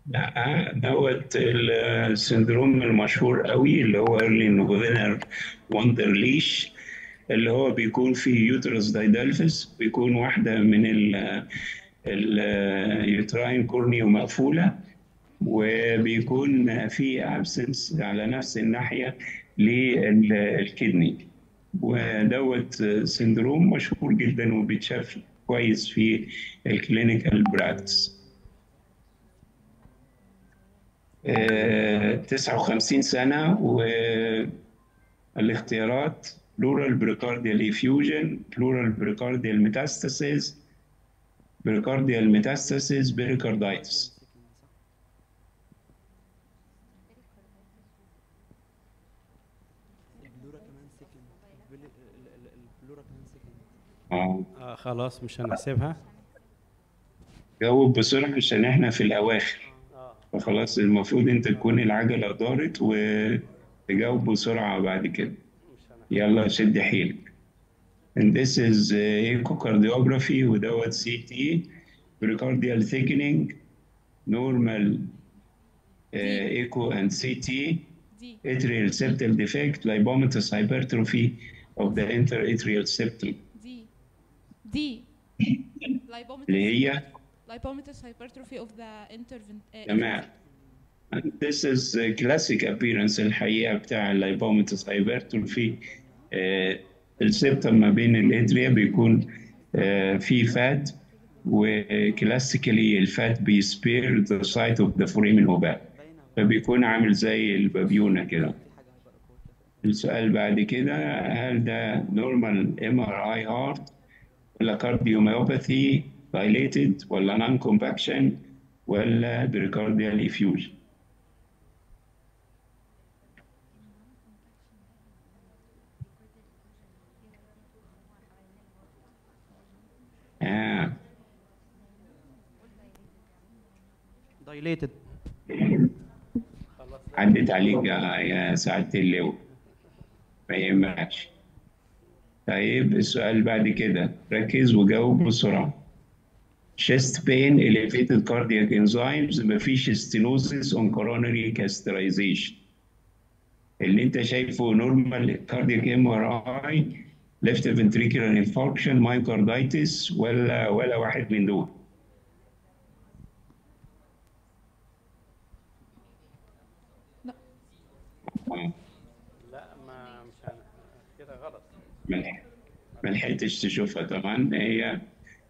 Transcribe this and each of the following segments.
لا دوت السندروم المشهور قوي اللي هو ايرلي نوفينر وندر ليش اللي هو بيكون فيه يوترس دايدالفس بيكون واحدة من ال اليوتراين كورنيو مقفولة وبيكون في ابسنس على نفس الناحية للكدني ودوت سندروم مشهور جدا وبيتشاف كويس في الكلينيكال براكتس 59 سنة والاختيارات pleural precardial effusion pleural precardial metastasis pericardial metastasis pericarditis البلورا كمان سكن البل- ال- ال- البلورا كمان سكن اه آه خلاص مش هنحسبها جاوب بسرعة عشان احنا في الأواخر فخلاص المفروض انت تكون العجلة دارت وتجاوب بسرعة بعد كده يلا شد حيلك and this is uh, echocardiography ودوت CT pericardial thickening normal uh, echo and CT دي atrial septal defect lipomatous hypertrophy of the interatrial septum دي دي lipomatous اللي هي lipomatous hypertrophy of the intervent uh, تمام And this is a classic appearance الحقيقة بتاع اللايبوميتس hypertrophy آه، السبتم ما بين الاتريا بيكون آه، في فات وكلاسيكالي الفات بيسبير the site of the foramen ovale فبيكون عامل زي البابيونة كده السؤال بعد كده هل ده نورمال ام ار اي هارت ولا كارديوميوباثي dilated ولا نون كومباكشن ولا بريكارديال effusion آه. دايليتد عدت عليك يا يا سعادة اللواء ما يهمكش طيب السؤال بعد كده ركز وجاوب بسرعة chest pain elevated cardiac enzymes مفيش stenosis on coronary catheterization اللي انت شايفه normal cardiac MRI left ventricular infarction myocarditis ولا ولا واحد من دول لا آه. لا ما مش هن... كده غلط ما لح- ما لحقتش تشوفها طبعا هي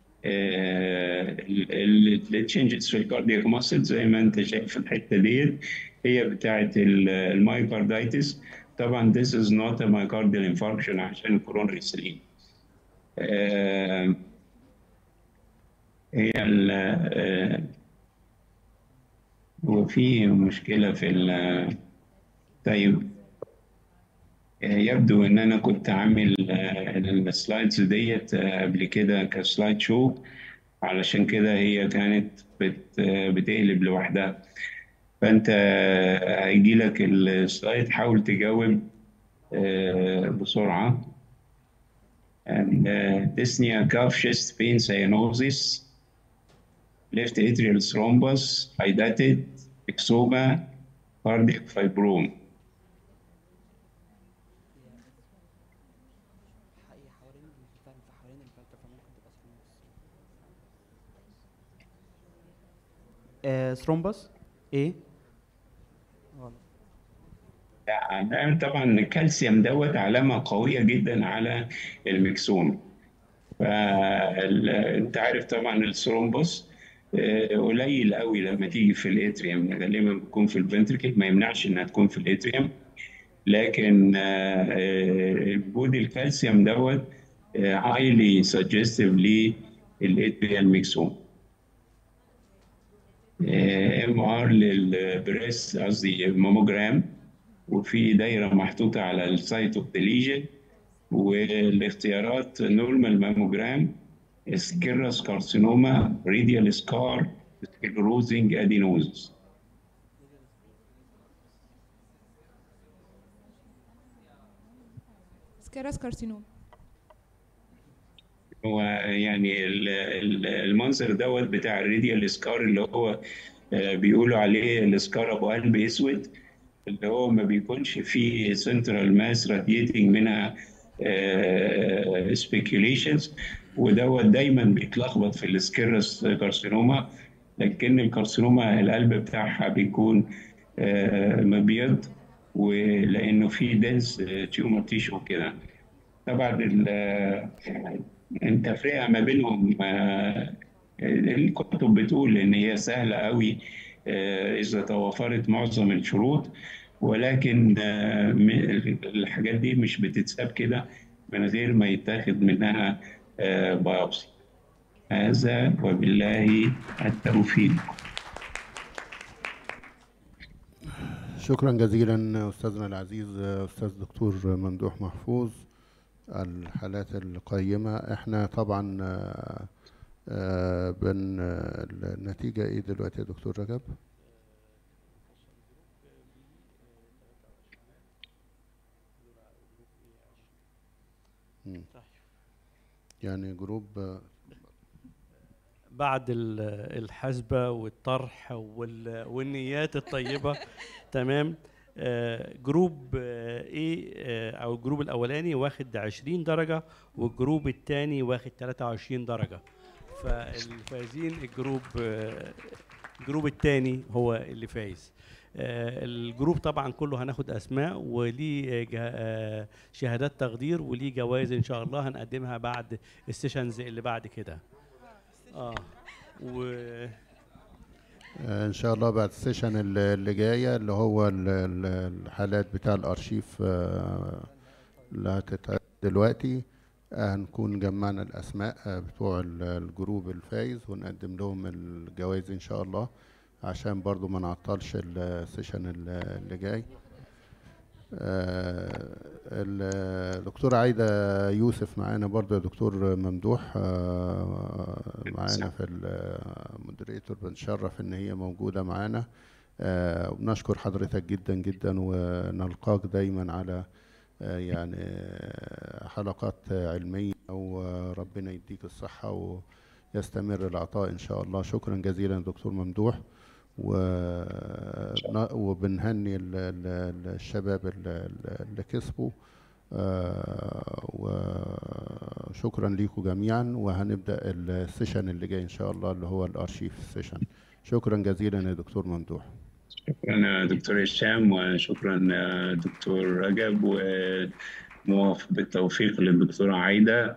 التشنجز في الكاردياك ماسل زي ما انت شايف الحته ديت هي بتاعه المايوكاردايتس طبعا this is not a myocardial infarction عشان coronary سليم آه، هي ال آه، هو في مشكله في ال طيب يبدو ان انا كنت عامل آه، السلايدز ديت آه، قبل كده كسلايد شو علشان كده هي كانت بت آه، بتقلب لوحدها فانت آه، هيجي لك السلايد حاول تجاوب آه، بسرعة and uh, dyspnea cuff chest pain cyanosis left atrial thrombus hydatid exoma cardiac fibrome حقيقي حوالين الفم حوالين الفلتر فممكن تبقى ثرومبس آه ثرومبس ايه غلط يعني طبعا الكالسيوم دوت علامة قوية جدا على المكسوم فانت عارف طبعا الثرومبوس آه، قليل قوي لما تيجي في الاتريوم غالبا بتكون في الفنتركل ما يمنعش انها تكون في الاتريوم لكن آه، آه، وجود الكالسيوم دوت هايلي سجستيف للاتريال ميكسوم ام ار للبريس قصدي ماموجرام وفي دايره محطوطه على السايت اوف ذا ليجن والاختيارات نورمال ماموجرام سكيرس كارسينوما ريديال سكار سكلروزنج ادينوز سكيراس كارسينوم هو يعني ال- ال- المنظر دوت بتاع الريديال سكار اللي هو آه، بيقولوا عليه السكار ابو قلب اسود اللي هو ما بيكونش فيه سنترال ماس راديتنج منها سبيكيوليشنز ودوت دايما بيتلخبط في السكيرس كارسينوما لكن الكارسينوما القلب بتاعها بيكون آه، مبيض ولانه فيه دنس تيومر تيشو كده طبعا ال- التفرقه ما بينهم آه، الكتب بتقول ان هي سهله قوي آه، اذا توفرت معظم الشروط ولكن آه، م- الحاجات دي مش بتتساب كده من غير ما يتاخد منها آه، بايوبسي هذا وبالله التوفيق شكرا جزيلا أستاذنا العزيز أستاذ دكتور ممدوح محفوظ الحالات القيمة احنا طبعا آه، آه، بن آه، النتيجة ايه دلوقتي يا دكتور رجب؟ مم. يعني جروب آه، بعد ال- الحسبة والطرح وال- والنيات الطيبة تمام آه، جروب ايه او الجروب الاولاني واخد 20 درجة والجروب الثاني واخد 23 درجة فالفايزين الجروب آه، الجروب الثاني هو اللي فايز آه، الجروب طبعا كله هناخد اسماء وليه جا- آه، شهادات تقدير وليه جوائز ان شاء الله هنقدمها بعد السيشنز اللي بعد كده اه و آه، ان شاء الله بعد السيشن ال- اللي جايه اللي هو ال- ال- الحالات بتاع الارشيف آه، اللي هتتعرض دلوقتي آه، هنكون جمعنا الاسماء آه، بتوع ال- الجروب الفايز ونقدم لهم الجوائز ان شاء الله عشان برضو ما نعطلش السيشن ال- اللي جاي آه، الدكتور عايدة يوسف معانا برضو يا دكتور ممدوح آه، معانا في المودريتور بنشرف ان هي موجودة معانا آه، وبنشكر حضرتك جدا جدا ونلقاك دايما على آه، يعني آه، حلقات علمية وربنا يديك الصحة ويستمر العطاء إن شاء الله شكرا جزيلا دكتور ممدوح و- وبنهني ال- ال- ال- الشباب ال- ال- اللي كسبوا آه، وشكرا ليكم جميعا وهنبدأ السيشن اللي جاي إن شاء الله اللي هو الأرشيف سيشن شكرا جزيلا يا دكتور ممدوح شكرا دكتور هشام وشكرا دكتور رجب وموافق بالتوفيق للدكتورة عايدة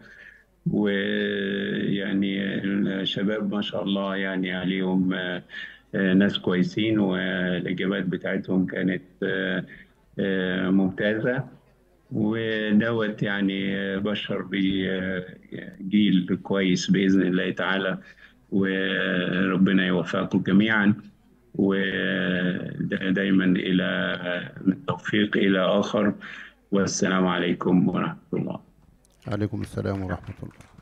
ويعني الشباب ما شاء الله يعني عليهم آه، آه، ناس كويسين والإجابات بتاعتهم كانت آه، آه، ممتازة ودوت يعني آه، بشر بجيل كويس بإذن الله تعالى وربنا يوفقكم جميعا ودائما إلى من التوفيق إلى آخر والسلام عليكم ورحمة الله عليكم السلام ورحمة الله